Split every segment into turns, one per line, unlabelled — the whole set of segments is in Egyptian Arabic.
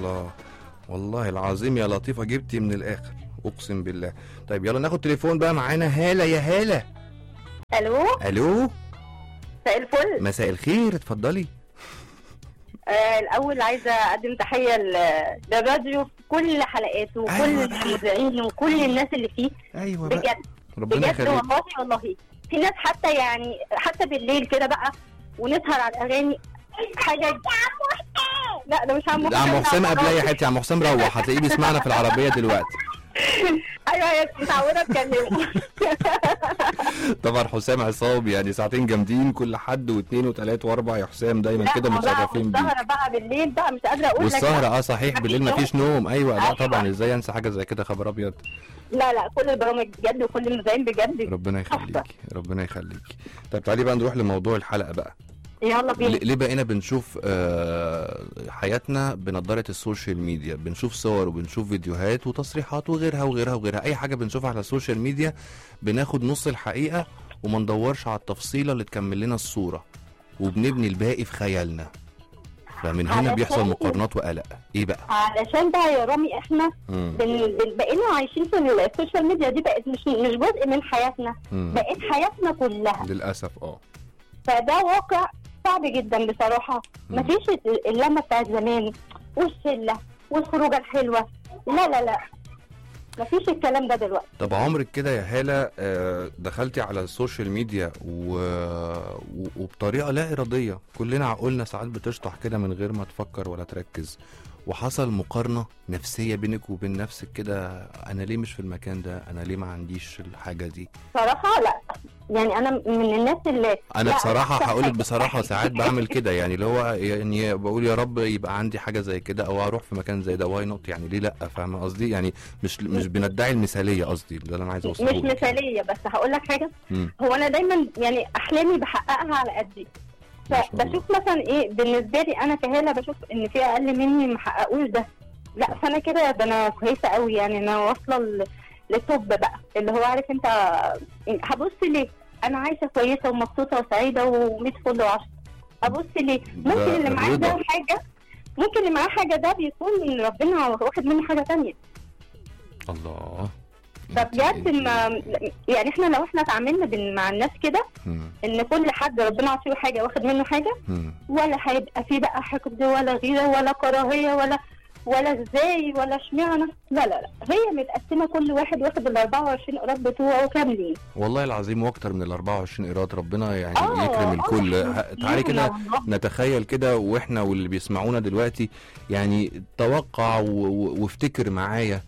الله والله العظيم يا لطيفه جبتي من الاخر اقسم بالله طيب يلا ناخد تليفون بقى معانا هاله يا هاله
الو
الو
مساء الفل
مساء الخير اتفضلي
آه الاول عايزه اقدم تحيه ل- للراديو في كل حلقاته وكل
أيوة بقى.
المذيعين وكل الناس اللي فيه
ايوه بقى
بجد
ربنا
بجد
يخليك
والله والله في ناس حتى يعني حتى بالليل كده بقى ونسهر على الاغاني حاجه لا ده مش عم
ده عم حسام قبلها يا حتي عم حسام روح هتلاقيه بيسمعنا في العربيه دلوقتي
ايوه هي متعوده اتكلم
طبعا حسام عصام يعني ساعتين جامدين كل حد واثنين وثلاث واربع يا حسام دايما كده متشرفين بيه
والسهره بقى بالليل بقى مش قادره اقول لك
والسهرة اه صحيح
مفيش
بالليل
نوم.
مفيش نوم ايوه لا
أيوة.
طبعا ازاي انسى حاجه زي كده خبر ابيض
لا لا كل البرامج بجد وكل المذيعين بجد
ربنا يخليك ربنا يخليك طيب تعالي بقى نروح لموضوع الحلقه بقى
يلا بينا
ليه ليه بقينا بنشوف آه، حياتنا بنضاره السوشيال ميديا بنشوف صور وبنشوف فيديوهات وتصريحات وغيرها وغيرها وغيرها اي حاجه بنشوفها على السوشيال ميديا بناخد نص الحقيقه وما ندورش على التفصيله اللي تكمل لنا الصوره وبنبني الباقي في خيالنا فمن هنا
علشان-
بيحصل مقارنات وقلق ايه بقى
علشان بقى يا رامي احنا
مم.
بن... بن... بقينا عايشين في السوشيال ميديا دي بقت مش مش جزء من حياتنا
مم.
بقت حياتنا كلها
للاسف اه
فده واقع صعب جدا بصراحه
مم.
مفيش ال- اللمه بتاعت زمان والشله والخروجه الحلوه لا لا لا مفيش الكلام ده دلوقتي
طب عمرك كده يا هالة آه، دخلتي على السوشيال ميديا و... و- وبطريقة لا إرادية كلنا عقولنا ساعات بتشطح كده من غير ما تفكر ولا تركز وحصل مقارنة نفسية بينك وبين نفسك كده أنا ليه مش في المكان ده أنا ليه ما عنديش الحاجة دي
صراحه لا يعني انا من الناس اللي
أنا
لا،
بصراحة
أحسن
هقولك
حاجة.
بصراحة ساعات بعمل كده يعني اللي هو يعني بقول يا رب يبقى عندي حاجة زي كده أو أروح في مكان زي ده واي نوت يعني ليه لأ فاهمة قصدي يعني مش مش بندعي المثالية قصدي ده اللي أنا عايز أوصله
مش
لك.
مثاليه بس هقول لك حاجه
مم.
هو انا دايما يعني احلامي بحققها على قدي
ما شاء الله.
فبشوف مثلا ايه بالنسبه لي انا كهاله بشوف ان في اقل مني ما حققوش ده لا فانا كده ده انا كويسه قوي يعني انا واصله ل- للتوب بقى اللي هو عارف انت هبص ليه انا عايشه كويسه ومبسوطه وسعيده و100 فل و10 ابص ليه ممكن
ده
اللي معاه
الرضا.
ده حاجه ممكن اللي معاه حاجه ده بيكون ربنا واخد منه حاجه تانية
الله
فبجد ما يعني احنا لو احنا اتعاملنا بال- مع الناس كده
مم.
ان كل حد ربنا عطيه حاجه واخد منه حاجه
مم.
ولا هيبقى في بقى حقد ولا غيره ولا كراهيه ولا ولا ازاي ولا اشمعنى لا لا لا هي متقسمه كل واحد واخد ال 24 قراب بتوعه كاملين
والله العظيم واكتر من ال 24 ايراد ربنا يعني
آه،
يكرم الكل
آه،
ه- تعالي كده
والله.
نتخيل كده واحنا واللي بيسمعونا دلوقتي يعني توقع و- و- وافتكر معايا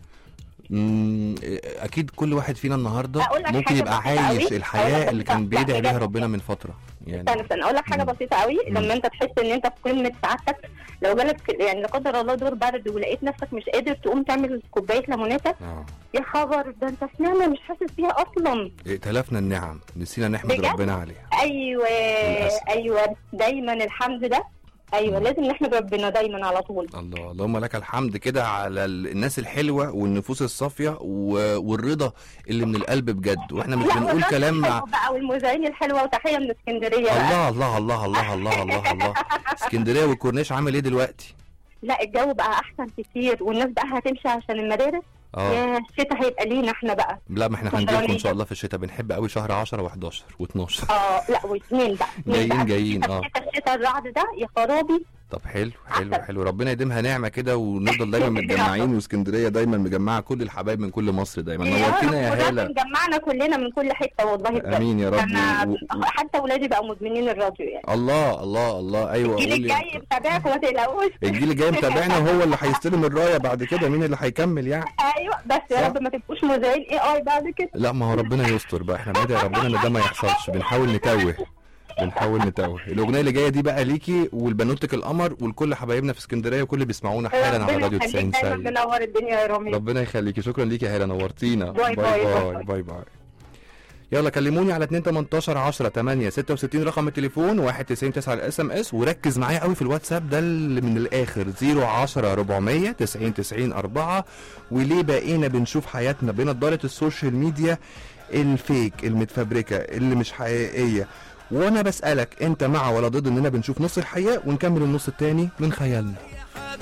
مم، اكيد كل واحد فينا النهارده
أقول لك
ممكن
حاجة
يبقى
بسيطة
عايش
أوي. أقول
الحياه
لك
اللي
بسيطة.
كان بيدعي
لا،
بيها
بجد.
ربنا من فتره يعني
استنى استنى اقول لك حاجه
مم.
بسيطه قوي
مم.
لما انت تحس ان انت في قمه سعادتك لو جالك يعني لا قدر الله دور برد ولقيت نفسك مش قادر تقوم تعمل كوبايه ليموناتك
اه
يا خبر ده انت سمعنا مش حاسس بيها اصلا
ائتلفنا النعم نسينا نحمد
بجد؟
ربنا عليها
ايوه
للأسف.
ايوه دايما الحمد ده ايوه
مم.
لازم نحمد ربنا دايما على طول
الله اللهم لك الحمد كده على ال- الناس الحلوه والنفوس الصافيه و- والرضا اللي من القلب بجد واحنا مش
لا،
بنقول
والناس
كلام مع
الحلوة بقى والمذيعين الحلوه وتحيه من اسكندريه بقى
الله الله الله الله الله الله الله اسكندريه والكورنيش عامل ايه دلوقتي؟
لا الجو بقى احسن كتير والناس بقى هتمشي عشان المدارس
اه
يا الشتاء هيبقى لينا احنا بقى
لا ما احنا
سهرانين
هنجيلكم ان شاء
بقى.
الله في الشتاء بنحب قوي شهر 10 و11 و12
اه لا واثنين بقى اتنين
جايين
بقى.
جايين اه
الشتاء الشتاء الرعد ده يا خرابي
طب حلو حلو
عسل.
حلو ربنا يديمها نعمه كده ونفضل دايما متجمعين واسكندريه دايما مجمعه كل الحبايب من كل مصر دايما نورتينا يا
رب
هاله
جمعنا كلنا من كل حته والله بجد
امين يا رب
انا
و- و-
حتى ولادي بقوا مدمنين الراديو يعني
الله الله الله ايوه
الجيل
قولي
الجاي متابعك وما تقلقوش
الجيل الجاي متابعنا وهو اللي هيستلم الرايه بعد كده مين اللي هيكمل يعني
ايوه بس
صح.
يا رب ما تبقوش مذيعين اي اي بعد كده
لا ما هو ربنا يستر بقى احنا بندعي ربنا ان ده ما يحصلش بنحاول نتوه بنحاول نتوه الاغنيه اللي جايه دي بقى ليكي والبنوتك القمر ولكل حبايبنا في اسكندريه وكل اللي بيسمعونا حالا على
ربنا
راديو
يخليك
90
دايما
سالي
منور الدنيا يا رامي
ربنا يخليكي شكرا ليكي يا هاله نورتينا
باي
باي
باي
باي, باي, باي. يلا كلموني على 2 18 10 8 66 رقم التليفون 199 الاس ام اس وركز معايا قوي في الواتساب ده اللي من الاخر 010 400 90 90 4 وليه بقينا بنشوف حياتنا بنضاره السوشيال ميديا الفيك المتفبركه اللي مش حقيقيه وانا بسالك انت مع ولا ضد اننا بنشوف نص الحقيقه ونكمل النص التاني من خيالنا